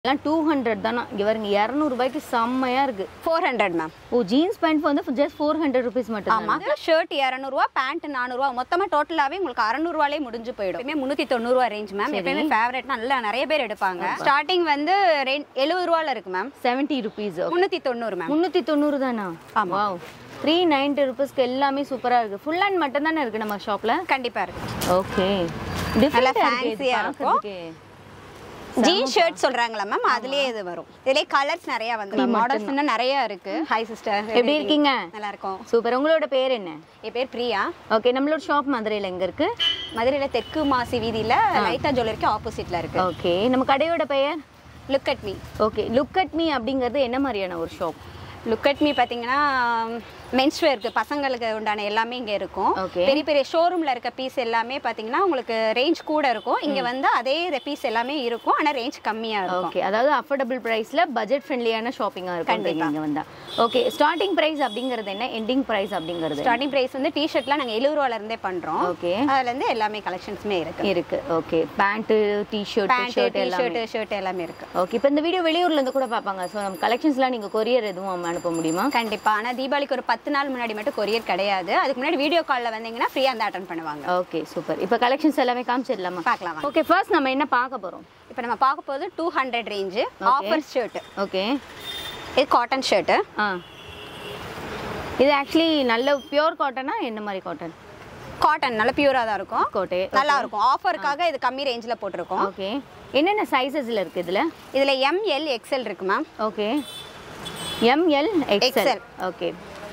எல்லாம் two hundred தானா இங்கே வருங்க இரநூறுபாய்க்கு செம்மையாக இருக்கு ஃபோர் ஹண்ட்ரட் மேம் ஓ ஜீன்ஸ் பேண்ட் வந்து ஜஸ்ட் ஃபோர் ஹண்ட்ரட் ருபீஸ் மட்டும் ஆமா ஷர்ட் இரநூறுவா பேண்ட் நானூறுவா மொத்தமா டோட்டலாவே உங்களுக்கு அறநூறுவாலே முடிஞ்சு போயிடும் எப்பயுமே முந்நூத்தி தொண்ணூறுவா ரேஞ்ச் மேம் எப்பயுமே ஃபேவரட் நல்லா நிறைய பேர் எடுப்பாங்க ஸ்டார்டிங் வந்து எழுபது ரூபால இருக்கு மேம் செவன்ட்டி ருபீஸ் முந்நூத்தி தொண்ணூறு மேம் முந்நூற்றி தொண்ணூறு தானா ஆமா. வாவ் த்ரீ நைன்ட்டி ருபீஸ்க்கு எல்லாமே சூப்பராக இருக்குது ஃபுல் ஹேண்ட் மட்டும் தானே இருக்குது நம்ம ஷாப்பில் கண்டிப்பா இருக்கு ஓகே நல்லா fancy-ஆ இருக்கும். ஜீன் ஷர்ட் சொல்றாங்களா மேம் அதுலயே இது வரும் இதுலயே கலர்ஸ் நிறைய வந்து மாடல்ஸ் இன்னும் நிறைய இருக்கு ஹாய் சிஸ்டர் எப்படி இருக்கீங்க நல்லா இருக்கும் சூப்பர் உங்களோட பேர் என்ன என் பேர் பிரியா ஓகே நம்மளோட ஷாப் மதுரையில் எங்கே இருக்கு மதுரையில தெற்கு மாசி வீதியில லைட்டா ஜுவல்லரிக்கு ஆப்போசிட்ல இருக்கு ஓகே நம்ம கடையோட பெயர் look at me okay look at me அப்படிங்கிறது என்ன மாதிரியான ஒரு ஷாப் லுக் அட் மீ பார்த்தீங்கன்னா மென்ஸ் வேர்க்கு பசங்களுக்கு உண்டான எல்லாமே இங்கே இருக்கும் Okay. பெரிய பெரிய ஷோரூமில் இருக்க பீஸ் எல்லாமே பார்த்தீங்கன்னா உங்களுக்கு ரேஞ்ச் கூட இருக்கும் இங்கே வந்து அதே பீஸ் எல்லாமே இருக்கும் ஆனால் ரேஞ்ச் கம்மியாக இருக்கும் ஓகே அதாவது அஃபோர்டபுள் ப்ரைஸில் பட்ஜெட் ஃப்ரெண்ட்லியான ஷாப்பிங்காக இருக்கும் கண்டிப்பா. இங்கே வந்தா ஓகே ஸ்டார்டிங் ப்ரைஸ் அப்படிங்கிறது என்ன எண்டிங் ப்ரைஸ் அப்படிங்கிறது ஸ்டார்டிங் ப்ரைஸ் வந்து டிஷர்ட்லாம் நாங்கள் எழுபது ரூபாலேருந்தே பண்ணுறோம் ஓகே அதுலேருந்து எல்லாமே கலெக்ஷன்ஸுமே இருக்கு இருக்கு okay pant t-shirt pant shirt எல்லாமே டிஷர்ட் ஷர்ட் எல்லாமே இருக்கு ஓகே இப்போ இந்த வீடியோ வெளியூர்ல இருந்து கூட பார்ப்பாங்க ஸோ நம்ம கலெக்ஷன்ஸ்லாம் நீங்கள் கொரியர் எதுவும் அனுப்ப முடியுமா கண்டிப்பா ஆனால் தீபாவளிக்கு ஒரு பத்து நாள் முன்னாடி மட்டும் கொரியர் கிடையாது அதுக்கு முன்னாடி வீடியோ காலில் வந்தீங்கன்னா ஃப்ரீயாக வந்து அட்டன் பண்ணுவாங்க ஓகே சூப்பர் இப்போ கலெக்ஷன்ஸ் எல்லாமே காமிச்சிடலாமா பார்க்கலாம் வாங்க. ஓகே ஃபர்ஸ்ட் நம்ம என்ன பார்க்க போகிறோம் இப்போ நம்ம பார்க்க போகுது two hundred range offer shirt okay இது காட்டன் ஷர்ட்டு ஆ இது ஆக்சுவலி நல்ல பியூர் காட்டனா என்ன மாதிரி காட்டன் காட்டன் நல்ல பியூரா தான் இருக்கும் கோட்டை நல்லா இருக்கும் ஆஃபருக்காக இது கம்மி ரேஞ்சில் போட்டிருக்கோம் ஓகே என்னென்ன சைஸஸ்ல இருக்கு இதுல இதுல எம் எல் எக்ஸ்எல் இருக்கு ma'am okay M L XL XL. Okay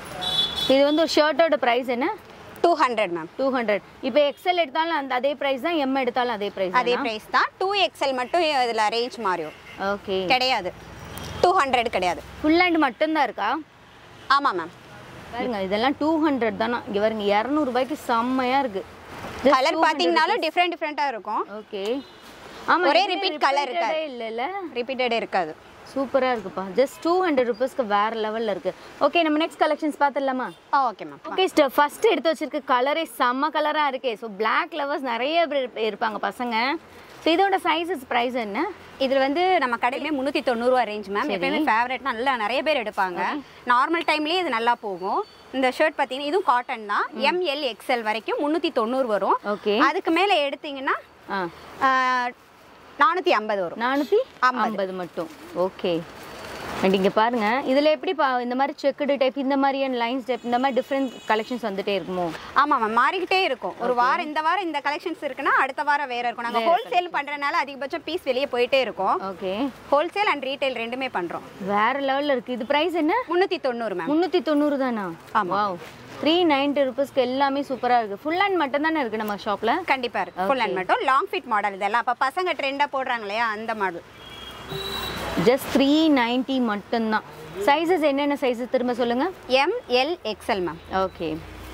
இது வந்து ஒரு ஷர்ட்டோட ப்ரைஸ் என்ன two hundred ma'am two hundred இப்போ எக்ஸ்எல் எடுத்தாலும் அந்த அதே ப்ரைஸ் தான் எம் எடுத்தாலும் அதே ப்ரைஸ் அதே பிரைஸ் தான் டூ எக்ஸ்எல் மட்டும் இதுல ரேஞ்ச் மாறியும் ஓகே கிடையாது டூ ஹண்ட்ரட் கிடையாது ஃபுல் ஹேண்ட் மட்டும்தான் இருக்கா ஆமா மேம் பாருங்க இதெல்லாம் டூ ஹண்ட்ரட் தானா இங்கே பாருங்க இரநூறுபாய்க்கு செம்மையா இருக்கு Just கலர் 200 பாத்தீங்கன்னாலும் டிஃப்ரெண்ட் டிஃப்ரெண்டா இருக்கும் ஓகே ஆமா ஒரே இதுல repeat colour repeated இருக்காது. ஏ இல்லைல்ல ரிப்பீட்டடே இருக்காது சூப்பரா இருக்குப்பா ஜஸ்ட் டூ ஹண்ட்ரட் ருபீஸ்க்கு வேற லெவல்ல இருக்கு ஓகே நம்ம நெக்ஸ்ட் கலெக்ஷன்ஸ் பார்த்துடலாமா ஆ ஓகே மேம் ஓகே ஃபர்ஸ்ட் எடுத்து வச்சிருக்க கலரே செம்ம கலரா இருக்கே ஸோ Black லவர்ஸ் நிறைய பேர் இருப்ப- இருப்பாங்க பசங்க ஸோ இதோட சைஸஸ் ப்ரைஸ் என்ன இதுல வந்து நம்ம கடையிலே முந்நூற்றி தொண்ணூறுவா ரேஞ்ச் மேம் எப்பயுமே ஃபேவரட் நல்லா நிறைய பேர் எடுப்பாங்க நார்மல் டைம்லயே இது நல்லா போகும் இந்த ஷர்ட் பார்த்தீங்கன்னா இதுவும் காட்டன் தான் எம்எல் எக்ஸ்எல் வரைக்கும் முந்நூற்றி தொண்ணூறு வரும் ஓகே அதுக்கு மேலே எடுத்தீங்கன்னா ஆ நானூற்றி ஐம்பது வரும் நானூற்றி ஐம்பது மட்டும் ஓகே அண்ட் இங்கே பாருங்க இதில் எப்படி பா இந்த மாதிரி செக்குடு டைப் இந்த மாதிரியான லைன்ஸ் டைப் இந்த மாதிரி டிஃப்ரெண்ட் கலெக்ஷன்ஸ் வந்துட்டே இருக்குமோ ஆமாம் மேம் மாறிக்கிட்டே இருக்கும் ஒரு வாரம் இந்த வாரம் இந்த கலெக்ஷன்ஸ் இருக்குன்னா அடுத்த வாரம் வேற இருக்கும் நாங்கள் ஹோல்சேல் பண்ணுறதுனால அதிகபட்சம் பீஸ் வெளியே போயிட்டே இருக்கும் ஓகே ஹோல்சேல் அண்ட் ரீட்டைல் ரெண்டுமே பண்ணுறோம் வேற லெவலில் இருக்குது இது ப்ரைஸ் என்ன முந்நூற்றி தொண்ணூறு மேம் முந்நூற்றி தொண்ணூறு தானா வாவ் த்ரீ நைன்ட்டி ருபீஸ்க்கு எல்லாமே சூப்பராக இருக்குது ஃபுல் ஹேண்ட் மட்டும் தானே இருக்குது நம்ம ஷாப்பில் கண்டிப்பாக இருக்கு ஃபுல் அண்ட் மட்டும் லாங் ஃபிட் மாடல் இதெல்லாம் அப்போ பசங்க ட்ரெண்டாக போடுறாங்க இல்லையா அந்த மாடல் ஜஸ்ட் த்ரீ நைன்ட்டி மட்டும்தான் சைஸஸ் என்னென்ன சைஸஸ் திரும்ப சொல்லுங்கள் M L XL ma'am okay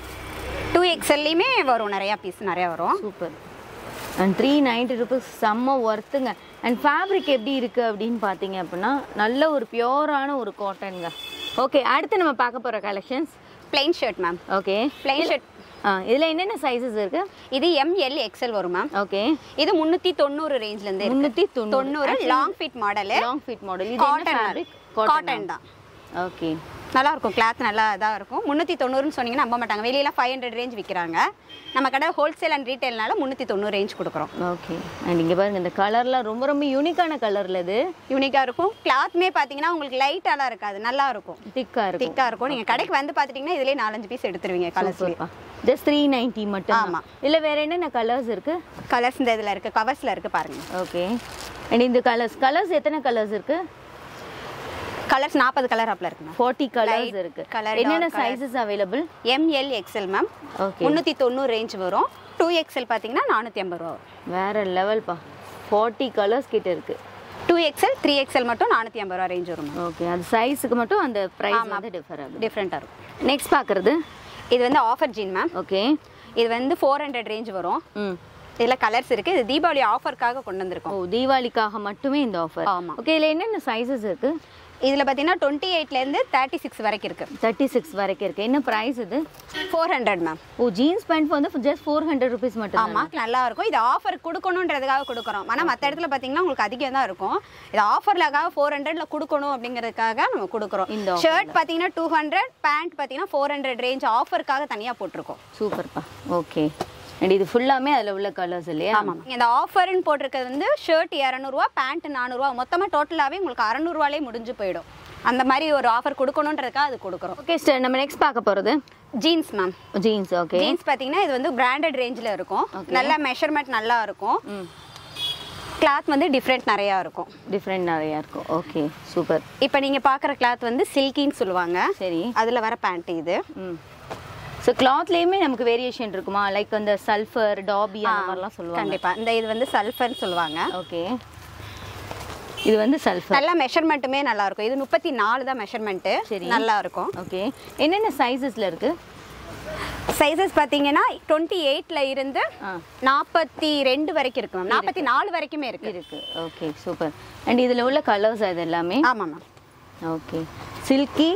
two எக்ஸ்எல்லையுமே வரும் நிறையா பீஸ் நிறையா வரும் super and three ninety rupees செம்ம ஒர்த்துங்க அண்ட் ஃபேப்ரிக் எப்படி இருக்குது அப்படின்னு பார்த்தீங்க அப்படின்னா நல்ல ஒரு பியோரான ஒரு காட்டனுங்க ஓகே அடுத்து நம்ம பார்க்க போகிற collections plain shirt ma'am okay plain shirt ஆ இதில் என்னென்ன சைஸஸ் இருக்கு இது எம்எல் எக்ஸ்எல் வரும் மேம் ஓகே இது முந்நூற்றி தொண்ணூறு ரேஞ்ச்லேருந்து முந்நூற்றி தொண்ணூறு தொண்ணூறு long fit model long fit model இது என்ன காட்டன் ஃபேப்ரிக் காட்டன் தான் ஓகே நல்லா இருக்கும் கிளாத் நல்லா இதாக இருக்கும் முந்நூற்றி தொண்ணூறுன்னு சொன்னீங்கன்னா நம்ப மாட்டாங்க வெளியெல்லாம் ஃபைவ் ஹண்ட்ரட் ரேஞ்ச் விற்கிறாங்க நம்ம கடை ஹோல்சேல் அண்ட் ரீட்டைல்னால முந்நூற்றி தொண்ணூறு ரேஞ்ச் கொடுக்குறோம் ஓகே அண்ட் இங்கே பாருங்க இந்த கலர்லாம் ரொம்ப ரொம்ப யூனிக்கான கலரில் இது யூனிக்காக இருக்கும் கிளாத்மே பார்த்தீங்கன்னா உங்களுக்கு லைட்டாலாம் இருக்காது நல்லா இருக்கும் திக்காக இருக்கும் திக்காக இருக்கும் நீங்கள் கடைக்கு வந்து பார்த்துட்டிங்கன்னா இதுலேயே நாலஞ்சு பீஸ் எடுத்துருவீங்க கலர்ஸ்லேயே ஜஸ்ட் த்ரீ நைன்ட்டி மட்டும் ஆமா. இல்லை வேற என்னென்ன கலர்ஸ் இருக்கு கலர்ஸ் இந்த இதில் இருக்குது கவர்ஸில் இருக்குது பாருங்க ஓகே அண்ட் இந்த கலர்ஸ் கலர்ஸ் எத்தனை கலர்ஸ் இருக்கு கலர்ஸ் நாற்பது கலர் அப்பில் இருக்கு மேம் ஃபார்ட்டி கலர்ஸ் Light இருக்கு colour, என்னென்ன dark colour. Sizes available M L XL ma'am okay முந்நூற்றி தொண்ணூறு ரேஞ்ச் வரும் டூ எக்ஸ்எல் பார்த்தீங்கன்னா நானூற்றி ஐம்பது ரூபா வரும் வேற லெவல்ப்பா ஃபார்ட்டி கலர்ஸ் கிட்ட இருக்கு டூ எக்ஸ்எல் த்ரீ எக்ஸ்எல் மட்டும் நானூற்றி ஐம்பது ரூபா ரேஞ்ச் வரும் மேம் ஓகே அது சைஸுக்கு மட்டும் அந்த ப்ரைஸ் வந்து டிஃபர் ஆகுது டிஃப்ரெண்ட்டாக இருக்கும் நெக்ஸ்ட் பார்க்குறது இது வந்து ஆஃபர் ஜீன் மேம் ஓகே இது வந்து ஃபோர் ஹண்ட்ரட் ரேஞ்ச் வரும் ம் இதில் கலர்ஸ் இருக்குது இது தீபாவளி ஆஃபருக்காக கொண்டு ஓ வந்திருக்கோம் தீபாவளிக்காக மட்டுமே இந்த ஆஃபர் ஆமா. ஓகே இதில் என்னென்ன சைஸஸ் இருக்கு இதில் பார்த்தீங்கன்னா டுவெண்ட்டி எயிட்லேருந்து தேர்ட்டி சிக்ஸ் வரைக்கும் இருக்குது தேர்ட்டி சிக்ஸ் வரைக்கும் இருக்கு என்ன ப்ரைஸ் இது ஃபோர் ஹண்ட்ரட் மேம் ஓ ஜீன்ஸ் பேண்ட் வந்து ஜஸ்ட் ஃபோர் ஹண்ட்ரட் ருபீஸ் மட்டும் ஆமாம் நல்லா இருக்கும் இது ஆஃபர் கொடுக்கணுன்றதுக்காக கொடுக்குறோம் ஆனால் மற்ற இடத்துல பார்த்தீங்கன்னா உங்களுக்கு அதிகம் தான் இருக்கும் இது ஆஃபர்லக்காக ஃபோர் ஹண்ட்ரட்ல கொடுக்கணும் அப்படிங்கிறதுக்காக நம்ம கொடுக்குறோம் இந்த offer ஷர்ட் பார்த்தீங்கன்னா டூ ஹண்ட்ரட் பேண்ட் பார்த்தீங்கன்னா ஃபோர் ஹண்ட்ரட் ரேஞ்ச் ஆஃபருக்காக தனியாக போட்டிருக்கோம் சூப்பர்ப்பா ஓகே அண்ட் இது ஃபுல்லாமே அதில் உள்ள கலர்ஸ் இல்லையா ஆமாம் இந்த ஆஃபர்னு போட்டிருக்கிறது வந்து ஷர்ட் இரநூறுவா பேண்ட் நானூறுரூவா மொத்தமாக டோட்டலாகவே உங்களுக்கு அறநூறுவாலே முடிஞ்சு போயிடும் அந்த மாதிரி ஒரு ஆஃபர் கொடுக்கணுன்றதுக்காக அது கொடுக்குறோம் ஓகே சார் நம்ம நெக்ஸ்ட் பார்க்க போகிறது jeans ma'am jeans okay jeans பார்த்தீங்கன்னா இது வந்து பிராண்டட் ரேஞ்சில் இருக்கும் நல்ல மெஷர்மெண்ட் நல்லா இருக்கும் ம் கிளாத் வந்து டிஃப்ரெண்ட் நிறையா இருக்கும் டிஃப்ரெண்ட் நிறையா இருக்கும் ஓகே சூப்பர் இப்போ நீங்கள் பார்க்குற கிளாத் வந்து சில்கின்னு சொல்லுவாங்க சரி அதில் வர பேண்ட் இது ம் ஸோ கிளாத்லேயுமே நமக்கு வேரியேஷன் இருக்குமா லைக் அந்த சல்ஃபர் டாபி அந்த மாதிரிலாம் சொல்லுவாங்க கண்டிப்பாக இந்த இது வந்து சல்ஃபர்னு சொல்லுவாங்க ஓகே இது வந்து சல்ஃபர் நல்ல மெஷர்மெண்ட்டுமே நல்லா இருக்கும் இது முப்பத்தி நாலு தான் மெஷர்மெண்ட்டு சரி. நல்லா இருக்கும் ஓகே என்னென்ன சைஸஸில் இருக்கு சைஸஸ் பார்த்தீங்கன்னா டுவெண்ட்டி எயிட்ல இருந்து ஆ நாற்பத்தி ரெண்டு வரைக்கும் இருக்கு மேம் நாற்பத்தி நாலு வரைக்குமே இருக்கு இருக்கு ஓகே சூப்பர் அண்ட் இதில் உள்ள கலர்ஸ் அது எல்லாமே ஆமாம் மேம் ஓகே சில்கி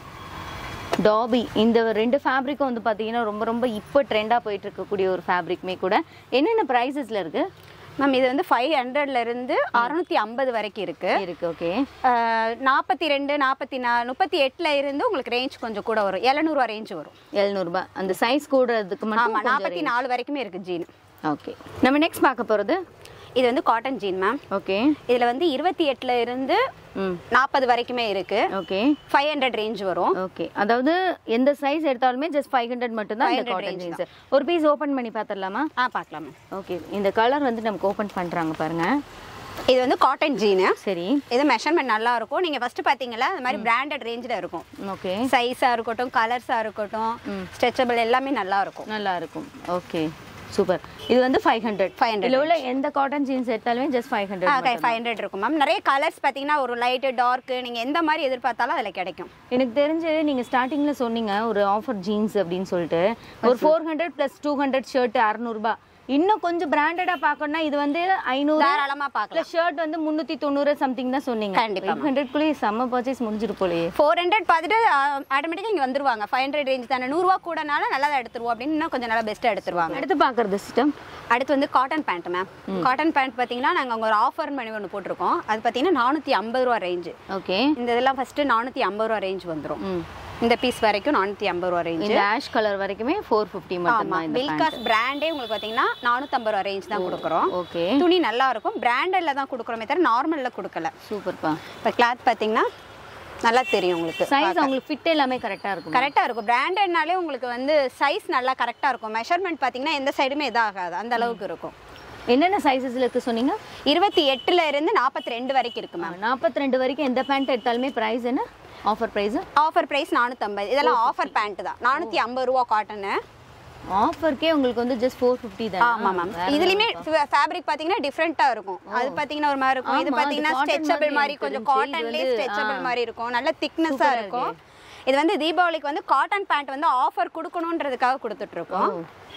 டாபி இந்த ரெண்டு ஃபேப்ரிக்கும் வந்து பார்த்தீங்கன்னா ரொம்ப ரொம்ப இப்போ ட்ரெண்டாக போயிட்டு இருக்கக்கூடிய ஒரு ஃபேப்ரிக்மே கூட என்னென்ன ப்ரைஸஸில் இருக்கு மேம் இது வந்து ஃபைவ் ஹண்ட்ரட்ல இருந்து அறுநூத்தி ஐம்பது வரைக்கும் இருக்கு இருக்கு ஓகே நாற்பத்தி ரெண்டு நாற்பத்தி நாலு முப்பத்தி எட்டுல இருந்து உங்களுக்கு ரேஞ்ச் கொஞ்சம் கூட வரும் எழுநூறுவா ரேஞ்ச் வரும் எழுநூறுபா அந்த சைஸ் கூடுறதுக்கு ஆமா மட்டும் நாற்பத்தி நாலு வரைக்குமே இருக்கு ஜீன் ஓகே நம்ம நெக்ஸ்ட் பார்க்க போகிறது இது வந்து காட்டன் ஜீன் மேம் ஓகே இதுல வந்து இருபத்தி எட்டுல இருந்து ம் நாற்பது வரைக்குமே இருக்கு ஓகே ஃபைவ் ஹண்ட்ரட் ரேஞ்ச் வரும் ஓகே அதாவது எந்த சைஸ் எடுத்தாலுமே ஜஸ்ட் ஃபைவ் ஹண்ட்ரட் மட்டும்தான் இந்த 500 காட்டன் range ஜீன்ஸ் ஒரு பீஸ் ஓப்பன் பண்ணி பார்த்துடலாமா ஆ பார்க்கலாம் மேம் ஓகே இந்த கலர் வந்து நமக்கு ஓப்பன் பண்ணுறாங்க பாருங்க இது வந்து காட்டன் ஜீனு சரி இது மெஷர்மெண்ட் நல்லா இருக்கும் நீங்க ஃபர்ஸ்ட் பாத்தீங்களா அந்த மாதிரி பிராண்டட் ரேஞ்சில் இருக்கும் ஓகே சைஸா இருக்கட்டும் கலர்ஸா இருக்கட்டும் ஸ்ட்ரெச்சபிள் எல்லாமே நல்லா இருக்கும் நல்லா இருக்கும் ஓகே சூப்பர் இது வந்து ஃபைவ் ஹண்ட்ரட் 500 இதில் உள்ள எந்த காட்டன் ஜீன்ஸ் எடுத்தாலுமே just five hundred five hundred இருக்கும் மேம் நிறைய கலர்ஸ் பார்த்தீங்கன்னா ஒரு லைட்டு டார்க்கு நீங்கள் எந்த மாதிரி எதிர்பார்த்தாலும் அதில் கிடைக்கும் எனக்கு தெரிஞ்சு நீங்கள் ஸ்டார்டிங்கில் சொன்னீங்க ஒரு ஆஃபர் ஜீன்ஸ் அப்படின்னு சொல்லிட்டு ஒரு four hundred plus two hundred shirt அறநூறுபா இன்னும் கொஞ்சம் பிராண்டடாக பார்க்கணும்னா இது வந்து ஐநூறு தாராளமாக பார்க்கலாம் ப்ளஸ் ஷர்ட் வந்து முந்நூற்றி தொண்ணூறு சம்திங் தான் சொன்னீங்க கண்டிப்பா, எயிட் ஹண்ட்ரட்குள்ளேயே செம்ம பர்ச்சேஸ் முடிஞ்சிட்டு போலயே ஃபோர் ஹண்ட்ரட் பார்த்துட்டு ஆட்டோமேட்டிக்காக இங்கே வந்துருவாங்க ஃபைவ் ஹண்ட்ரட் ரேஞ்ச் தானே நூறுரூவா கூடனால நல்லா தான் எடுத்துருவோம் அப்படின்னு இன்னும் கொஞ்சம் நல்லா பெஸ்ட்டாக எடுத்துருவாங்க அடுத்து பார்க்குறது சிஸ்டம் அடுத்து வந்து cotton pant ma'am cotton pant பார்த்தீங்கன்னா நாங்கள் அங்கே ஒரு ஆஃபர் பண்ணி ஒன்று போட்டிருக்கோம் அது பார்த்தீங்கன்னா நானூற்றி ஐம்பது ரூபா ரேஞ்சு ஓகே இந்த இதெல்லாம் ஃபஸ்ட்டு நானூற்றி ஐம்பது ரூபா ரேஞ்ச் வந்துடும் ம் இந்த பீஸ் வரைக்கும் நானூற்றி ஐம்பது ரூபா ரேஞ்ச் இந்த ஆஷ் கலர் வரைக்குமே ஃபோர் ஃபிஃப்டி மட்டும் ஆமாம் தான் இந்த பில்காஸ் பிராண்டே உங்களுக்கு பார்த்தீங்கன்னா நானூற்றம்பது ரூபா ரேஞ்ச் தான் கொடுக்குறோம் ஓகே துணி நல்லா இருக்கும் பிராண்டட்ல தான் கொடுக்குறோமே தவிர நார்மலில் கொடுக்கல சூப்பர்ப்பா இப்போ கிளாத் பார்த்தீங்கன்னா நல்லா தெரியும் உங்களுக்கு சைஸ் அவங்களுக்கு ஃபிட் எல்லாமே கரெக்டாக இருக்கும் கரெக்டாக இருக்கும் பிராண்டட்னாலே உங்களுக்கு வந்து சைஸ் நல்லா கரெக்டாக இருக்கும் மெஷர்மெண்ட் பார்த்தீங்கன்னா எந்த சைடுமே இதாகாது அந்த அளவுக்கு இருக்கும் என்னென்ன சைஸஸ்ல இருக்கு சொன்னீங்க இருபத்தி எட்டுல இருந்து நாற்பத்தி ரெண்டு வரைக்கும் இருக்கு மேம் நாற்பத்தி ரெண்டு வரைக்கும் எந்த பேண்ட் எடுத்தாலுமே ப்ரைஸ் என்ன ஆஃபர் ப்ரைஸ் ஆஃபர் ப்ரைஸ் நானூற்றம்பது இதெல்லாம் ஆஃபர் பேண்ட் தான் நானூற்றி ஐம்பது ரூபா காட்டனு ஆஃபர்க்கே உங்களுக்கு வந்து ஜஸ்ட் ஃபோர் ஃபிஃப்டி தான் ஆமாம் மேம் இதுலேயுமே ஃபேப்ரிக் பார்த்தீங்கன்னா டிஃப்ரெண்ட்டாக இருக்கும் அது பார்த்தீங்கன்னா ஒரு மாதிரி இருக்கும் இது ஆமா, அது பார்த்தீங்கன்னா cotton ஸ்ட்ரெச்சபிள் மாதிரி மாதிரி எனக்கு கொஞ்சம் தெரிஞ்சு. இது காட்டன்லேயே வந்து, ஸ்ட்ரெச்சபிள் ஆ. மாதிரி இருக்கும் நல்ல திக்னஸாக இருக்கும் இது வந்து தீபாவளிக்கு வந்து காட்டன் பேண்ட் வந்து ஆஃபர் கொடுக்கணுன்றதுக்காக கொடுத்துட்ருக்கோம்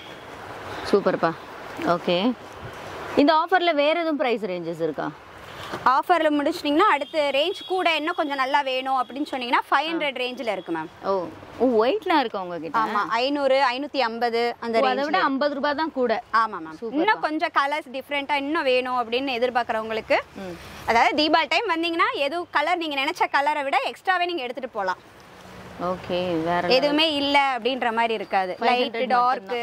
சூப்பர்ப்பா ஓகே இந்த ஆஃபர்ல வேற எதுவும் ப்ரைஸ் ரேஞ்சஸ் இருக்கா ஆஃபரில் முடிச்சிட்டிங்கன்னா அடுத்து ரேஞ்ச் கூட இன்னும் கொஞ்சம் நல்லா வேணும் அப்படின்னு சொன்னீங்கன்னா ஃபைவ் ஹண்ட்ரட் ரேஞ்சில் இருக்கு மேம் ஓ ஓ ஒயிட்லாம் இருக்கு உங்ககிட்ட ஆமாம் ஐநூறு ஐநூற்றி ஐம்பது அந்த ஓ, அதை ரேஞ்ச் விட ஐம்பது ரூபாய் தான் கூட ஆமாம் மேம் இன்னும் கொஞ்சம் கலர்ஸ் டிஃப்ரெண்ட்டாக இன்னும் வேணும் அப்படின்னு எதிர்பார்க்குறவங்களுக்கு அதாவது தீபாவளி டைம் வந்தீங்கன்னா எது கலர் நீங்கள் நினச்ச கலரை விட எக்ஸ்ட்ராவே நீங்கள் எடுத்துகிட்டு போகலாம் ஓகே வேற எதுவுமே இல்லை அப்படின்ற மாதிரி இருக்காது 500 லைட் டார்க்கு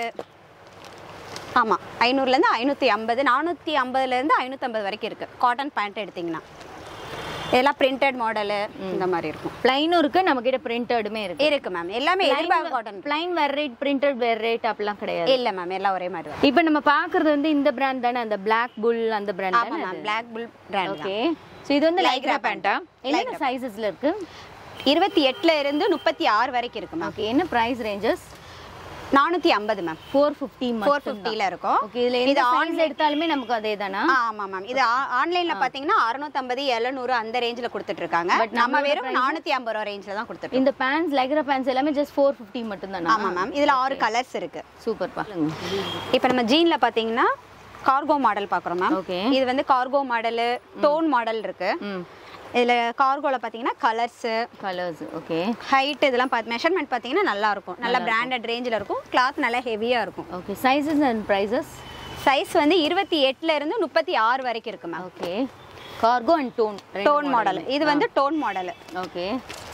ஆமாம் ஐநூறுலேருந்து ஐநூற்றி ஐம்பது நானூற்றி ஐம்பதுலேருந்து ஐநூற்றம்பது வரைக்கும் இருக்குது காட்டன் பேண்ட் எடுத்திங்கன்னா இதெல்லாம் பிரிண்டட் மாடலு இந்த மாதிரி இருக்கும் பிளைனும் இருக்கு நம்ம கிட்ட பிரிண்டடுமே இருக்கு இருக்கு மேம் எல்லாமே எதிர்பார்க்க காட்டன் பிளைன் வேற ரேட் பிரிண்டட் வேற ரேட் அப்படிலாம் கிடையாது இல்லை மேம் எல்லாம் ஒரே மாதிரி தான் இப்போ நம்ம பாக்குறது வந்து இந்த பிராண்ட் தானே அந்த பிளாக் புல் அந்த பிராண்ட் ஆமாம் தானே ma'am Black Bull brand okay so இது வந்து லைக்ரா Lycra பேண்டா என்னென்ன சைஸஸ்ல இருக்கு இருபத்தி எட்டுல இருந்து முப்பத்தி ஆறு வரைக்கும் இருக்கு மேம் ஓகே என்ன பிரைஸ் ரேஞ்சஸ் நானூற்றி ஐம்பது மேம் ஃபோர் ஃபிஃப்டி ஃபோர் ஃபிஃப்டியில் இருக்கும் ஓகே இதுல எந்த சைஸ் எடுத்தாலுமே நமக்கு அதே தானா ஆ, ஆமா மேம் இது ஆன்லைன்ல பாத்தீங்கன்னா அறுநூத்தம்பது எழுநூறு அந்த ரேஞ்சில் கொடுத்துட்டு இருக்காங்க நம்ம வெறும் நானூற்றி ஐம்பது ரூபா ரேஞ்சில் தான் கொடுத்துட்டு இந்த பேண்ட்ஸ் லைக்ரா பேண்ட்ஸ் எல்லாமே ஜஸ்ட் ஃபோர் ஃபிஃப்டி மட்டும் தானா ஆமா மேம் இதுல ஆறு கலர்ஸ் இருக்கு சூப்பர்ப்பா இப்போ நம்ம ஜீன்ல பாத்தீங்கன்னா கார்கோ மாடல் பார்க்குறோம் மேம் ஓகே இது வந்து கார்கோ மாடலு டோன் மாடல் இருக்கு ம் இதில் கார்கோவில் பார்த்தீங்கன்னா கலர்ஸு கலர்ஸ் ஓகே ஹைட் இதெல்லாம் பார்த்து மெஷர்மெண்ட் பார்த்தீங்கன்னா நல்லா இருக்கும் நல்ல பிராண்டட் ரேஞ்சில் இருக்கும் கிளாத் நல்லா ஹெவியாக இருக்கும் okay sizes and prices size வந்து இருபத்தி எட்டுல இருந்து முப்பத்தி ஆறு வரைக்கும் இருக்கு ma'am okay cargo and tone tone model இது வந்து tone model okay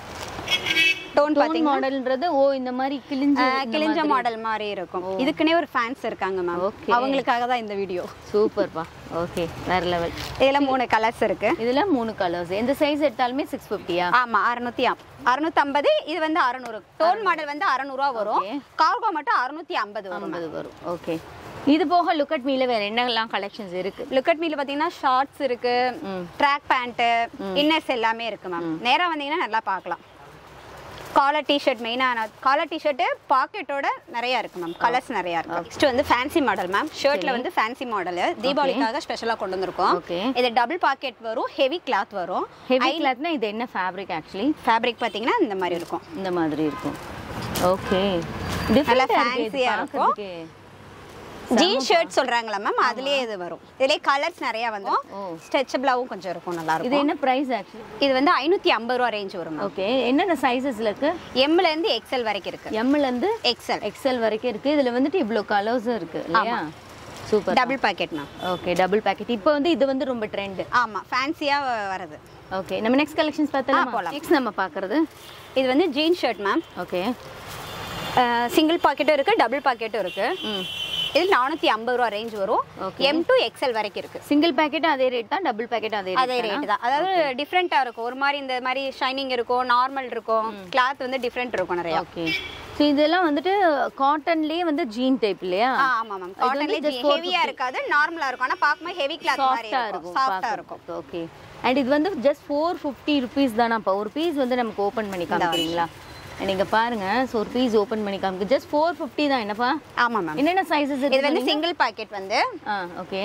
tone tone மாடல்ன்றது ஓ இந்த மாதிரி கிழிஞ்சு இந்த கிழிஞ்ச மாதிரி. மாடல் மாதிரி இருக்கும் இதுக்குன்னே ஒரு ஃபேன்ஸ் இருக்காங்க மேம் Okay. அவங்களுக்காக தான் இந்த வீடியோ சூப்பர்ப்பா ஓகே வேற லெவல் இதில் மூணு கலர்ஸ் இருக்கு இதுல மூணு கலர்ஸ் எந்த சைஸ் எடுத்தாலுமே சிக்ஸ் ஃபிஃப்டியா ஆமா அறுநூத்தி அறுநூத்தம்பது இது வந்து அறநூறு டோன் மாடல் வந்து அறநூறுவா வரும் Okay. கார்கோ மட்டும் அறுநூத்தி ஐம்பது வரும் ஐம்பது வரும் ஓகே இது போக லுக் அட் மீல வேற என்னெல்லாம் கலெக்ஷன்ஸ் இருக்கு லுக்கட் மீல பார்த்தீங்கன்னா ஷார்ட்ஸ் இருக்கு ம். ட்ராக் பேண்ட்டு இன்னர்ஸ் எல்லாமே இருக்கு மேம் நேரா வந்தீங்கன்னா நல்லா பார்க்கலாம் காலர் டிஷர்ட் மெயினான காலர் டிஷர்ட்டு பாக்கெட்டோட நிறைய இருக்கு மேம் கலர்ஸ் நிறைய இருக்கு நெக்ஸ்ட் வந்து ஃபேன்சி மாடல் மேம் ஷர்ட்ல வந்து ஃபேன்சி மாடல் தீபாவளிக்காக ஸ்பெஷலாக கொண்டு வந்திருக்கோம் Okay. இது டபுள் பாக்கெட் வரும் ஹெவி கிளாத் வரும் ஹெவி கிளாத்னா இது என்ன ஃபேப்ரிக் ஆக்சுவலி ஃபேப்ரிக் பார்த்தீங்கன்னா இந்த மாதிரி இருக்கும் இந்த மாதிரி இருக்கும் ஓகே நல்லா டிஃபரெண்டா fancy ஆ இருக்கு இருக்கும். பார்க்கறதுக்கு. ஜீன் ஷர்ட் சொல்றாங்களா மேம் அதுலயே இது வரும் இதுலயே கலர்ஸ் நிறைய வந்து ஓ. ஸ்ட்ரெச்சபிளாவும் கொஞ்சம் இருக்கும் நல்லா இது இருக்கும் என்ன பிரைஸ் ஆக்சுவலி இது வந்து ஐநூத்தி ஐம்பது ரூபா ரேஞ்ச் வரும் மேம் ஓகே என்னென்ன சைஸஸ்ல இருக்கு எம்ல இருந்து எக்ஸல் வரைக்கும் இருக்கு எம்ல இருந்து எக்ஸல் எக்ஸல் வரைக்கும் இருக்கு இதுல வந்துட்டு இவ்ளோ கலர்ஸும் இருக்கு இல்லையா super double pocket ma'am okay double pocket இப்போ வந்து இது வந்து ரொம்ப ட்ரெண்ட் ஆமா ஃபேன்சியா வருது ஓகே நம்ம நெக்ஸ்ட் கலெக்ஷன்ஸ் பார்த்தலாம் போலாம். நெக்ஸ்ட் நம்ம பார்க்கறது இது வந்து jean shirt ma'am okay single பாக்கெட்டும் இருக்கு டபுள் பாக்கெட்டும் இருக்கு ம் இது நானூத்தி ஐம்பது ரூபா ரேஞ்ச் வரும் Okay. எம் டு எக்ஸல் வரைக்கும் இருக்கு சிங்கிள் பேக்கெட் அதே ரேட் தான் டபுள் பேக்கெட் அதே அதே ரேட் ரேட் தான் அதாவது டிஃப்ரெண்டா இருக்கும் ஒரு மாதிரி இந்த மாதிரி ஷைனிங் இருக்கும் நார்மல் இருக்கும் கிளாத் வந்து டிஃப்ரெண்ட் இருக்கும் நிறைய ஓகே ஸோ இதெல்லாம் வந்துட்டு காட்டன்லயே வந்து ஜீன் டைப் இல்லையா ஆ, ஆமா மேம் இது வந்து காட்டன்ல just 450. ஹெவியா இருக்காது நார்மலா இருக்கும் ஆனா பார்க்கும்போது ஹெவி கிளாத் மாதிரி சாஃப்டா இருக்கும் இருக்கும் சாஃப்டா இருக்கும் ஓகே அண்ட் இது வந்து ஜஸ்ட் ஃபோர் ஃபிஃப்டி ருபீஸ் தானாப்பா ஒரு பீஸ் வந்து நமக்கு ஓப்பன் பண்ணி காமிக்கிறீங்களா நீங்க பாருங்க ஸோ ஒரு பீஸ் ஓப்பன் பண்ணி காமிக்க ஜஸ்ட் ஃபோர் ஃபிஃப்டி தான் என்னப்பா ஆமா மேம் என்னென்ன சைஸஸ் இது இருக்கு வந்து சிங்கிள் பாக்கெட் வந்து ஆ ஓகே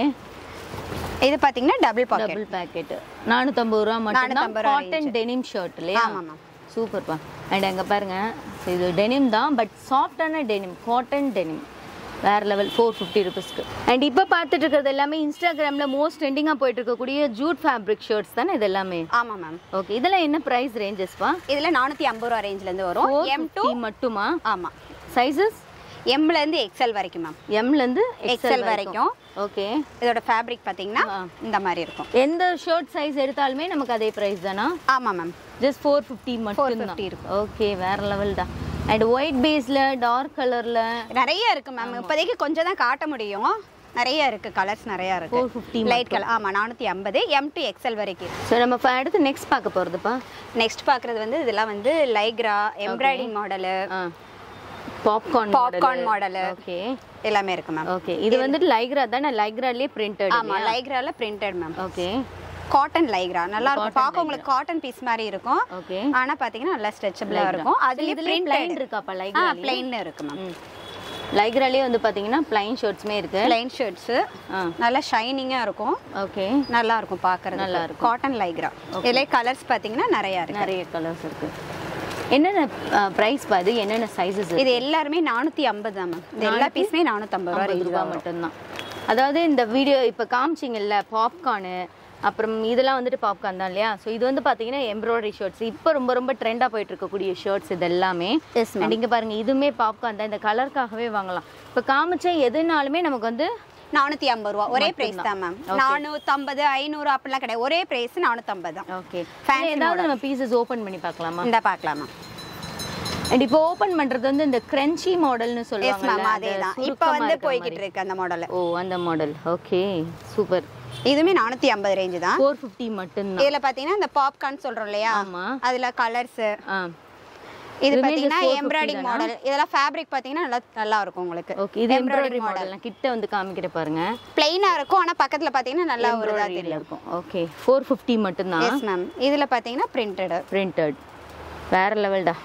இது பாத்தீங்கன்னா டபுள் பாக்கெட் டபுள் பேக்கெட் நானூற்றம்பது ரூபா மட்டும்தான் 450 ரூபா காட்டன் டெனிம் ஷர்ட் இல்லையா ஆமா மேம் சூப்பர்ப்பா அண்ட் அங்கே பாருங்க so இது டெனிம் தான் பட் சாஃப்டான டெனிம் காட்டன் டெனிம் வேற லெவல் ஃபோர் ஃபிஃப்டி ருபீஸ்க்கு அண்ட் இப்போ பார்த்துட்டு இருக்கிறது எல்லாமே இன்ஸ்டாகிராமில் மோஸ்ட் ட்ரெண்டிங்காக போயிட்டு இருக்கக்கூடிய ஜூட் ஃபேப்ரிக் ஷர்ட்ஸ் தானே இது எல்லாமே ஆமா மேம் ஓகே இதெல்லாம் என்ன ப்ரைஸ் ரேஞ்சஸ்ப்பா இதுல நானூத்தி ஐம்பது ரூபா ரேஞ்ச்ல இருந்து வரும் எம் டு மட்டுமா ஆமா சைஸஸ் எம்ல இருந்து எக்ஸல் வரைக்கும் மேம் எம்லேருந்து எக்ஸல் வரைக்கும் ஓகே இதோட ஃபேப்ரிக் பாத்தீங்கன்னா ஆ. இந்த மாதிரி இருக்கும் எந்த ஷர்ட் சைஸ் எடுத்தாலுமே நமக்கு அதே ப்ரைஸ் தானா ஆமா மேம் ஜஸ்ட் ஃபோர் ஃபிஃப்டி மட்டும் 450 இருக்கும். ஓகே வேற லெவல் தான் அண்ட் ஒயிட் பேஸில் டார்க் கலரில் நிறைய இருக்கு மேம் இப்போதைக்கு கொஞ்சம் தான் காட்ட முடியும் நிறைய இருக்கு கலர்ஸ் நிறைய இருக்கு ஃபோர் ஃபிஃப்டி லைட் கலர் ஆமா நானூத்தி ஐம்பது எம் டு எக்ஸல் வரைக்கும் ஸோ நம்ம இப்ப அடுத்து நெக்ஸ்ட் பார்க்க போகிறதுப்பா நெக்ஸ்ட் பாக்குறது வந்து இதெல்லாம் வந்து லைக்ரா எம்ப்ராய்டிஙங் மாடலு ஆ பாப்கார்ன் பாப்கார்ன் மாடலு ஓகே எல்லாமே இருக்கு மேம் ஓகே இது வந்துட்டு லைக்ரா தானே லைக்ராலே பிரிண்டட் ஆமா லைக்ரால printed ma'am okay cotton Lycra நல்லா இருக்கும் பார்க்க உங்களுக்கு காட்டன் பீஸ் மாதிரி இருக்கும் ஓகே ஆனா பாத்தீங்கன்னா நல்லா ஸ்ட்ரெச்சபிளா இருக்கும் அதுலயே இதுலயே பிளைன் பிரிண்டட் இருக்காப்பா ஆ லைக்ரா பிளைன் இருக்கு மேம் லைக்ராலே வந்து பாத்தீங்கன்னா பிளைன் ஷர்ட்ஸ்மே இருக்கு பிளைன் ஷர்ட்ஸ் ஆ நல்லா ஷைனிங்கா இருக்கும் ஓகே நல்லா இருக்கும் பாக்குறது நல்லா இருக்கும். காட்டன் லைக்ரா இதுல கலர்ஸ் பாத்தீங்கன்னா நிறைய இருக்கு நிறைய கலர்ஸ் இருக்கு என்னென்ன ப்ரைஸ் பாது என்னென்ன சைஸஸ் இது எல்லாருமே நானூத்தி ஐம்பது தான் மேம் இது எல்லா பீஸுமே நானூத்தம்பது ரூபா ஐம்பது ரேஞ்ச் ரூபா மட்டும்தான் அதாவது இந்த வீடியோ இப்போ காமிச்சிங்கல்ல பாப்கார்னு அப்புறம் இதெல்லாம் வந்துட்டு பாப்கார்ன் தான் இல்லையா ஸோ இது வந்து பார்த்தீங்கன்னா எம்ப்ராய்டரி ஷர்ட்ஸ் இப்போ ரொம்ப ரொம்ப ட்ரெண்டாக போயிட்டு இருக்கக்கூடிய ஷர்ட்ஸ் இது எல்லாமே எஸ் அண்ட் இங்கே பாருங்க இதுவுமே பாப்கார்ன் தான் இந்த கலருக்காகவே வாங்கலாம் இப்போ காமிச்ச எதுனாலுமே நமக்கு வந்து நானூத்தி ஐம்பது ரூபா ஒரே பிரைஸ் தான் மேம் நானூத்தம்பது ஐநூறு அப்படிலாம் கிடையாது ஒரே பிரைஸ் நானூத்தம்பது தான் ஓகே Fancy ஏதாவது நம்ம பீசஸ் ஓப்பன் பண்ணி பார்க்கலாமா இந்த பார்க்கலாம் மேம் அண்ட் இப்போ ஓப்பன் பண்றது வந்து இந்த கிரன்ச்சி மாடல்னு எஸ் சொல்லுவாங்க மேம் அதே தான் இப்போ வந்து போய்கிட்டு இருக்கு அந்த மாடல் ஓ அந்த மாடல் ஓகே சூப்பர் இதுவுமே நானூத்தி ஐம்பது ரேஞ்சு தான் ஃபோர் ஃபிஃப்டி மட்டும்தான் இதுல பாத்தீங்கன்னா இந்த பாப்கார்ன் சொல்றோம் இல்லையா ஆமா அதுல கலர்ஸ் ஆ இது இதுவுமே பாத்தீங்கன்னா just 450 எம்ப்ராய்டிங் தானா? மாடல் இதெல்லாம் ஃபேப்ரிக் பாத்தீங்கன்னா நல்லா நல்லா இருக்கும் உங்களுக்கு ஓகே இது எம்ப்ராய்டரி மாடல் நான் கிட்ட வந்து காமிக்கிற பாருங்க பிளைனா இருக்கும் ஆனா பக்கத்துல பாத்தீங்கன்னா நல்லா ஒரு இதா Embroidery ல தெரியும் இருக்கும் ஓகே ஃபோர் ஃபிஃப்டி மட்டும்தான் எஸ் மேம் இதுல பாத்தீங்கன்னா பிரிண்டட் பிரிண்டட் வேற லெவல்டா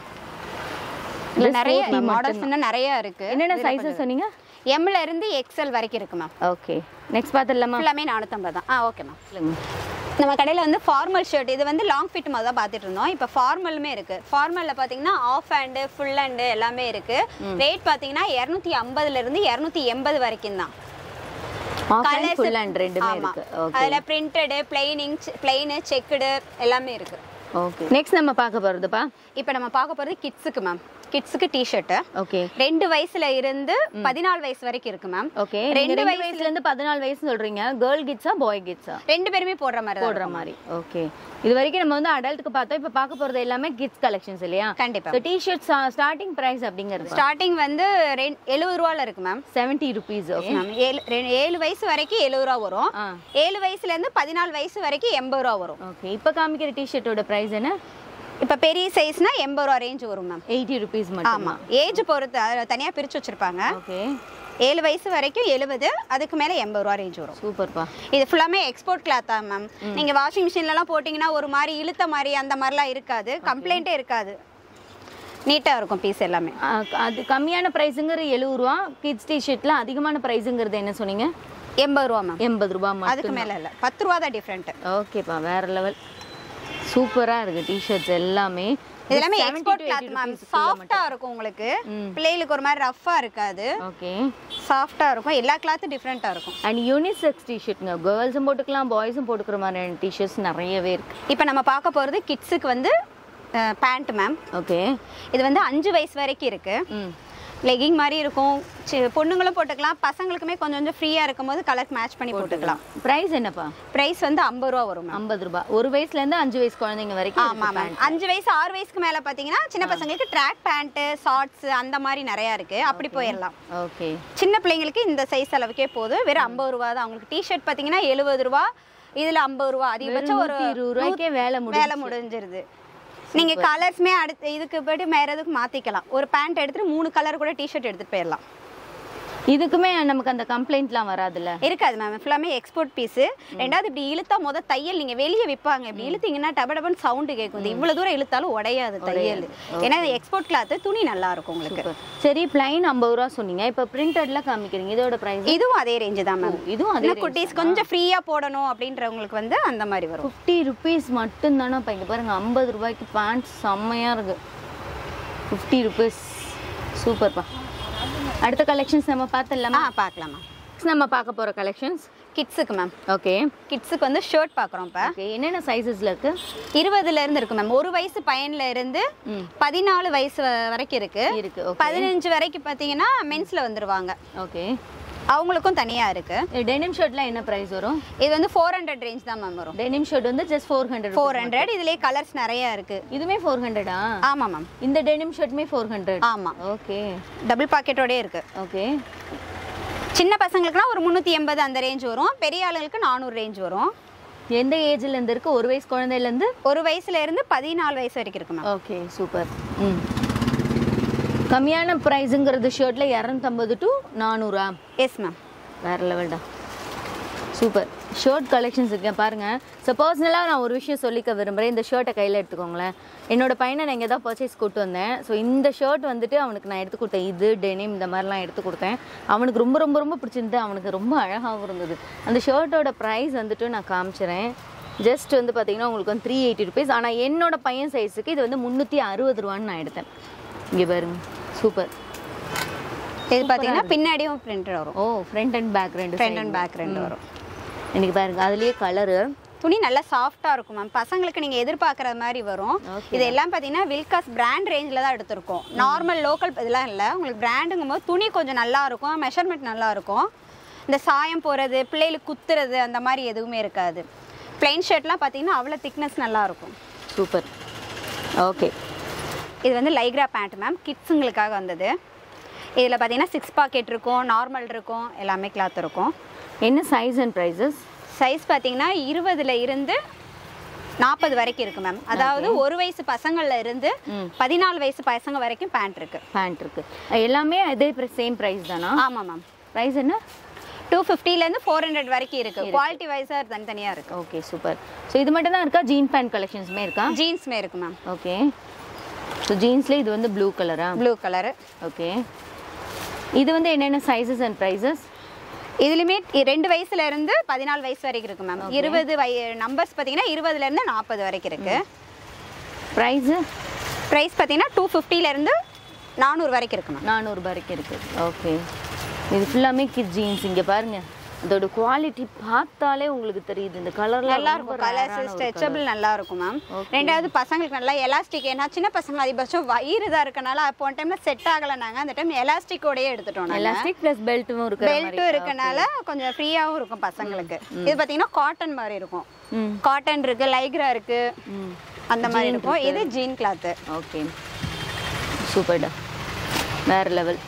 இதுல நிறைய மாடல்ஸ் இன்னும் நிறைய இருக்கு என்னென்ன சைஸஸ் சொன்னீங்க எம்ல இருந்து எக்ஸல் வரைக்கும் இருக்கு மேம் ஓகே நெக்ஸ்ட் பார்த்துடலாமா எல்லாமே நானூத்தம்பது தான் ஆ ஓகே மேம் சொல்லுங்க நம்ம கடையில் வந்து ஃபார்மல் ஷர்ட் இது வந்து லாங் ஃபிட் மாதிரி தான் பார்த்துட்டு இருந்தோம் இப்போ ஃபார்மலுமே இருக்கு ஃபார்மலில் பார்த்தீங்கன்னா ஆஃப் ஹேண்டு ஃபுல் ஹேண்டு எல்லாமே இருக்கு ரேட் பார்த்தீங்கன்னா இரநூத்தி ஐம்பதுல இருந்து இரநூத்தி எண்பது வரைக்கும் தான் half and Colours- full and ரெண்டுமே ஆமா இருக்கு ஓகே அதுல பிரிண்டடு பிளைனிங் பிளைனு செக்குடு எல்லாமே இருக்கு ஓகே நெக்ஸ்ட் நம்ம பார்க்க போறதுப்பா இப்போ நம்ம பார்க்க போறது கிட்ஸுக்கு மேம் கிட்ஸுக்கு டிஷர்ட்டு ஓகே ரெண்டு வயசுல இருந்து பதினாலு வயசு வரைக்கும் இருக்கு மேம் ஓகே ரெண்டு ரெண்டு வயசுல- வயசுல இருந்து பதினாலு வயசு சொல்றீங்க கேர்ள் கிட்ஸா பாய் கிட்ஸா ரெண்டு பேருமே போடுற மாதிரி தான் போடுற மாதிரி ஓகே இது வரைக்கும் நம்ம வந்து அடல்ட்டுக்கு பார்த்தோம் இப்போ பார்க்க போறது எல்லாமே கிட்ஸ் கலெக்ஷன்ஸ் இல்லையா கண்டிப்பா ஸோ டிஷர்ட் ஸ்டார்டிங் பிரைஸ் அப்படிங்கிறது ஸ்டார்டிங் வந்து ரெண்- எழுபது ரூபால இருக்கு ma'am seventy rupees okay ma'am ஏழு ரெ- ஏழு வயசு வரைக்கும் எழுபது ரூபா வரும் ஆ ஏழு வயசுல இருந்து பதினாலு வயசு வரைக்கும் எண்பது ரூபா வரும் ஓகே இப்போ காமிக்கிற டிஷர்ட்டோட பிரைஸ் என்ன இப்போ பெரிய சைஸ்னா எண்பது ரூபா ரேஞ்ச் வரும் மேம் எயிட்டி ருபீஸ் மட்டும் ஆமா ஏஜ் பொறுத்து அதுல தனியா பிரிச்சு வச்சிருப்பாங்க ஓகே ஏழு வயசு வரைக்கும் எழுபது அதுக்கு மேல எண்பது ரூபா ரேஞ்ச் வரும் சூப்பர்ப்பா இது ஃபுல்லாமே எக்ஸ்போர்ட் கிளாத் தான் மேம் நீங்க வாஷிங் மிஷின்லலாம் போட்டிங்கன்னா ஒரு மாதிரி இழுத்த மாதிரி அந்த மாதிரிலாம் இருக்காது கம்ப்ளைண்ட்டே இருக்காது நீட்டா இருக்கும் பீஸ் எல்லாமே அது கம்மியான ப்ரைஸுங்கிற எழுபது ரூபா கிட்ஸ் டிஷர்ட்ல அதிகமான ப்ரைஸுங்கிறது என்ன சொன்னீங்க எண்பது ரூபா மேம் எண்பது ரூபா அதுக்கு மட்டும் மேல இல்ல பத்து ரூபா தான் டிஃப்ரெண்ட் ஓகேப்பா வேற லெவல் சூப்பரா இருக்கு டிஷர்ட்ஸ் எல்லாமே இது எல்லாமே 70 to export 80 cloth ma'am rupees குள்ள சாஃப்டா இருக்கும் உங்களுக்கு ம். பிள்ளைகளுக்கு ஒரு மாதிரி ரஃப்பா இருக்காது ஓகே சாஃப்டா இருக்கும் எல்லா கிளாத்தும் டிஃப்ரெண்டா இருக்கும் அண்ட் யூனிசெக்ஸ் டிஷர்ட்ங்க கேர்ள்ஸும் போட்டுக்கலாம் பாய்ஸும் போட்டுக்கிற மாதிரியான டிஷர்ட்ஸ் நிறையவே இருக்கு இப்போ நம்ம பார்க்க போறது கிட்ஸுக்கு வந்து பேண்ட் மேம் ஓகே இது வந்து அஞ்சு வயசு வரைக்கும் இருக்கு ம் லெகிங் மாதிரி இருக்கும் சி- பொண்ணுங்களும் போட்டுக்கலாம் பசங்களுக்குமே கொஞ்சம் கொஞ்சம் ஃப்ரீயா இருக்கும்போது கலர் மேட்ச் பண்ணி போட்டுக்கலாம் ப்ரைஸ் என்னப்பா பிரைஸ் வந்து ஐம்பது ரூபா வரும் மேம் ஐம்பது ரூபாய் ஒரு வயசுல இருந்து அஞ்சு வயசு குழந்தைங்க வரைக்கும் ஆமா மேம் அஞ்சு வயசு ஆறு வயசுக்கு மேல பாத்தீங்கன்னா சின்ன பசங்களுக்கு ட்ராக் பேண்ட் ஷார்ட்ஸ் அந்த மாதிரி நிறைய இருக்கு அப்படி போயிடலாம் ஓகே சின்ன பிள்ளைங்களுக்கு இந்த சைஸ் அளவுக்கே போதும் வெறும் ஐம்பது ரூபா தான் அவங்களுக்கு டிஷர்ட் பாத்தீங்கன்னா எழுபது ரூபா இதுல ஐம்பது ரூபா அதிகபட்சம் ஒரு நூத்தி இருபது ரூபாய்க்கே வேலை முடிஞ்சு வேலை முடிஞ்சிருது நீங்க கலர்ஸ்மே அடுத்து இதுக்கு போயிட்டு வேற எதுக்கு மாத்திக்கலாம் ஒரு பேண்ட் எடுத்துட்டு மூணு கலர் கூட டிஷர்ட் எடுத்துட்டு போயிடலாம் இதுக்குமே நமக்கு அந்த கம்ப்ளைண்ட்லாம் வராதுல்ல இருக்காது மேம் ஃபுல்லாமே எக்ஸ்போர்ட் பீஸ் ரெண்டாவது இப்படி இழுத்தா முத தையல் நீங்க வெளியே விற்பாங்க இப்படி இழுத்தீங்கன்னா டப டபன்னு சவுண்டு கேட்கும் இது இவ்வளவு தூரம் இழுத்தாலும் உடையாது தையல் ஏன்னா எக்ஸ்போர்ட் கிளாத் துணி நல்லா இருக்கும் உங்களுக்கு Super. சரி பிளைன் ஐம்பது ரூபா சொன்னீங்க இப்போ பிரிண்டட்ல காமிக்கிறீங்க இதோட ப்ரைஸ் இதுவும் அதே ரேஞ்சு தான் மேம் இதுவும் அதே இன்னும் குட்டீஸ் கொஞ்சம் ஃப்ரீயா போடணும் அப்படின்றவங்களுக்கு வந்து அந்த மாதிரி வரும் ஃபிஃப்டி ருபீஸ் மட்டும் தானே இப்போ இங்கே பாருங்க ஐம்பது ரூபாய்க்கு பேண்ட் செம்மையாக இருக்கு ஃபிஃப்டி ருபீஸ் சூப்பர்ப்பா அடுத்த கலெக்ஷன்ஸ் நம்ம பார்த்துடலாமா ஆ பார்க்கலாம் மேம் Next நம்ம பார்க்க போகிற கலெக்ஷன்ஸ் கிட்ஸுக்கு மேம் ஓகே கிட்ஸுக்கு வந்து ஷர்ட் பார்க்குறோம் இப்போ ஓகே என்னென்ன சைஸஸில் இருக்கு இருபதுல இருந்து இருக்கு மேம் ஒரு வயசு பையன்ல இருந்து ம். பதினாலு வயசு வ- வரைக்கும் இருக்கு இருக்கு ஓகே பதினஞ்சு வரைக்கும் பார்த்தீங்கன்னா மென்ஸ்ல வந்துருவாங்க ஓகே அவங்களுக்கும் தனியா இருக்கு டெனிம் ஷர்ட்லாம் என்ன ப்ரைஸ் வரும் இது வந்து ஃபோர் ஹண்ட்ரட் ரேஞ்ச் தான் மேம் வரும் டெனிம் ஷர்ட் வந்து just four hundred four hundred இதுலயே கலர்ஸ் நிறைய இருக்கு இதுவுமே ஃபோர் ஹண்ட்ரடா ஆமா மேம் இந்த டெனிம் ஷர்ட்டுமே ஃபோர் ஹண்ட்ரட் ஆமா ஓகே டபுள் பாக்கெட்டோடயே இருக்கு ஓகே சின்ன பசங்களுக்குலாம் ஒரு முந்நூற்றி எண்பது அந்த ரேஞ்ச் வரும் பெரிய ஆளுங்களுக்கு நானூறு ரேஞ்ச் வரும் எந்த ஏஜ்ல இருந்து இருக்கு ஒரு வயசு குழந்தையில இருந்து ஒரு வயசுல இருந்து பதினாலு வயசு வரைக்கும் இருக்கு மேம் ஓகே சூப்பர் ம் கம்மியான ப்ரைஸுங்கிறது ஷர்ட்டில் இரநூத்தம்பது டு நானூறா எஸ் மேம் வேற லெவல்டா சூப்பர் ஷர்ட் கலெக்ஷன்ஸ் இருக்கேன் பாருங்கள் ஸோ பர்சனலாக நான் ஒரு விஷயம் சொல்லிக்க விரும்புகிறேன் இந்த ஷர்ட்டை கையில் எடுத்துக்கோங்களேன் என்னோட பையனை நான் இங்கே தான் பர்ச்சேஸ் கூட்டு வந்தேன் ஸோ இந்த ஷர்ட் வந்துட்டு அவனுக்கு நான் எடுத்து கொடுத்தேன் இது டெனிம் இந்த மாதிரிலாம் எடுத்து கொடுத்தேன் அவனுக்கு ரொம்ப ரொம்ப ரொம்ப பிடிச்சிருந்து அவனுக்கு ரொம்ப அழகாகவும் இருந்தது அந்த ஷர்ட்டோட ப்ரைஸ் வந்துட்டு நான் காமிச்சிறேன் ஜஸ்ட் வந்து பார்த்தீங்கன்னா உங்களுக்கு வந்து த்ரீ எயிட்டி ருபீஸ் ஆனால் என்னோட பையன் சைஸுக்கு இது வந்து முந்நூற்றி அறுபது ரூபான்னு நான் எடுத்தேன் இங்கே பாருங்க சூப்பர் இது பார்த்தீங்கன்னா பின்னாடியும் பிரிண்ட் வரும் ஓ ஃப்ரண்ட் அண்ட் பேக் ரெண்டு ஃப்ரண்ட் அண்ட் பேக் ரெண்டு வரும் எனக்கு பாருங்க அதுலயே கலரு துணி நல்லா சாஃப்டா இருக்கும் மேம் பசங்களுக்கு நீங்க எதிர்பார்க்குற மாதிரி வரும் Okay. இது எல்லாம் பார்த்தீங்கன்னா வில்காஸ் பிராண்ட் ரேஞ்சில் தான் எடுத்திருக்கோம் நார்மல் லோக்கல் இதெல்லாம் இல்லை உங்களுக்கு பிராண்டுங்கும் போது துணி கொஞ்சம் நல்லா இருக்கும் மெஷர்மெண்ட் நல்லா இருக்கும் இந்த சாயம் போகிறது பிள்ளைகளுக்கு குத்துறது அந்த மாதிரி எதுவுமே இருக்காது பிளைன் ஷர்ட்லாம் பார்த்தீங்கன்னா அவ்வளோ திக்னஸ் நல்லா இருக்கும் சூப்பர் ஓகே இது வந்து லைக்ரா பேண்ட் மேம் கிட்ஸுங்களுக்காக வந்தது இதில் பார்த்தீங்கன்னா சிக்ஸ் பாக்கெட் இருக்கும் நார்மல் இருக்கும் எல்லாமே கிளாத் இருக்கும் என்ன சைஸ் அண்ட் ப்ரைஸஸ் சைஸ் பார்த்தீங்கன்னா இருபதுல இருந்து நாற்பது வரைக்கும் இருக்கு மேம் அதாவது ஒரு வயசு பசங்கள்ல இருந்து ம். பதினாலு வயசு பசங்க வரைக்கும் பேண்ட் இருக்கு பேண்ட் இருக்கு எல்லாமே அதே சேம் ப்ரைஸ் தானா ஆமா மேம் ப்ரைஸ் என்ன டூ இருந்து ஃபோர் ஹண்ட்ரட் வரைக்கும் இருக்கு குவாலிட்டி வைஸாக தனித்தனியா இருக்கு ஓகே சூப்பர் ஸோ இது மட்டும் தான் இருக்கா ஜீன் பேண்ட் கலெக்ஷன்ஸுமே இருக்கா ஜீன்ஸ்மே இருக்கு மேம் ஓகே ஸோ ஜீன்ஸ்ல இது வந்து ப்ளூ கலரா ப்ளூ கலரு ஓகே இது வந்து என்னென்ன சைஸஸ் அண்ட் ப்ரைஸஸ் இதுலயுமே இ- ரெண்டு வயசுல இருந்து பதினாலு வயசு வரைக்கும் இருக்கு மேம் இருபது வய நம்பர்ஸ் பார்த்தீங்கன்னா இருபதுல இருந்து நாற்பது வரைக்கும் இருக்கு ப்ரைஸு ப்ரைஸ் பார்த்தீங்கன்னா டூ இருந்து நானூறு வரைக்கும் இருக்கு மேம் நானூறு வரைக்கும் இருக்கு ஓகே இது ஃபுல்லாமே கிட் ஜீன்ஸ் இங்கே பாருங்க அதோட குவாலிட்டி பார்த்தாலே உங்களுக்கு தெரியுது இந்த கலர்ல நல்லா இருக்கும் கலர்ஸ் ஸ்ட்ரெச்சபிள் நல்லா இருக்கும் மேம் ரெண்டாவது பசங்களுக்கு நல்லா எலாஸ்டிக் ஏன்னா சின்ன பசங்க அதிகபட்சம் வயிறு தான் இருக்கனால அப்போ ஒன் டைம்ல செட் ஆகலைனாங்க அந்த டைம் எலாஸ்டிக்கோடயே எடுத்துட்டோம் நாங்க எலாஸ்டிக் பிளஸ் பெல்ட்டும் இருக்கிற மாதிரி பெல்ட்டும் இருக்கனால கொஞ்சம் ஃப்ரீயாவும் இருக்கும் பசங்களுக்கு இது பாத்தீங்கன்னா காட்டன் மாதிரி இருக்கும் ம் காட்டன் இருக்கு லைக்ரா இருக்கு ம் அந்த மாதிரி இருக்கும் இது ஜீன் கிளாத் ஓகே சூப்பர்டா வேற லெவல்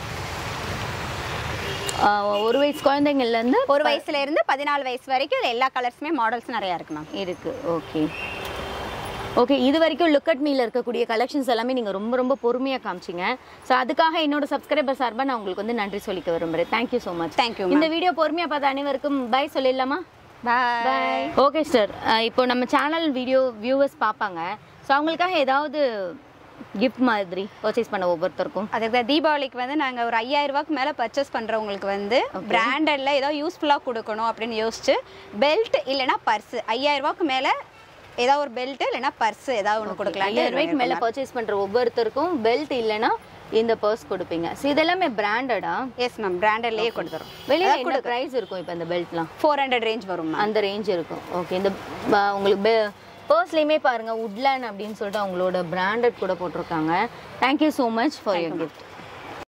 ஒரு வயசு குழந்தைங்கள்லேருந்து ஒரு வயசுல இருந்து பதினாலு வயசு வரைக்கும் இதுல எல்லா கலர்ஸுமே மாடல்ஸ் நிறைய இருக்கு மேம் இருக்கு ஓகே ஓகே இது வரைக்கும் லுக் அட் மீல இருக்கக்கூடிய கலெக்ஷன்ஸ் எல்லாமே நீங்கள் ரொம்ப ரொம்ப பொறுமையாக காமிச்சிங்க ஸோ அதுக்காக என்னோட சப்ஸ்கிரைபர் சார்பாக நான் உங்களுக்கு வந்து நன்றி சொல்லிக்க விரும்புகிறேன் தேங்க்யூ ஸோ மச் தேங்க்யூ இந்த வீடியோ பொறுமையாக பார்த்த அனைவருக்கும் பை சொல்லிடலாமா பாய் பாய் ஓகே சார் இப்போ நம்ம சேனல் வீடியோ வியூவர்ஸ் பார்ப்பாங்க ஸோ அவங்களுக்காக ஏதாவது கிஃப்ட் மாதிரி பர்ச்சேஸ் பண்ண ஒவ்வொருத்தருக்கும் அதுக்கு தீபாவளிக்கு வந்து நாங்க ஒரு ஐயாயிரம் ரூபாய்க்கு மேல பர்ச்சேஸ் பண்றவங்களுக்கு வந்து பிராண்டட்ல ஏதோ யூஸ்ஃபுல்லா கொடுக்கணும் அப்படின்னு யோசிச்சு பெல்ட் இல்லைன்னா பர்ஸ் ஐயாயிரம் ரூபாய்க்கு மேல ஏதாவது ஒரு பெல்ட் இல்லைன்னா பர்ஸ் ஏதாவது ஒன்று கொடுக்கலாம் ஐயாயிரம் ரூபாய்க்கு மேலே பர்ச்சேஸ் பண்ணுற ஒவ்வொருத்தருக்கும் பெல்ட் இல்லைன்னா இந்த பர்ஸ் கொடுப்பீங்க ஸோ இதெல்லாமே பிராண்டடா எஸ் மேம் பிராண்டட்லயே கொடுத்துறோம் வெளியில என்ன ப்ரைஸ் இருக்கும் இப்போ இந்த பெல்ட்லாம் ஃபோர் ஹண்ட்ரட் ரேஞ்ச் வரும் மேம் அந்த ரேஞ்ச் இருக்கும் ஓகே இந்த ப- உங்களுக்கு பர்ஸ்லேயுமே பாருங்க உட்லேண்ட் அப்படின்னு சொல்லிட்டு அவங்களோட பிராண்டட் கூட போட்டிருக்காங்க thank you so much for your gift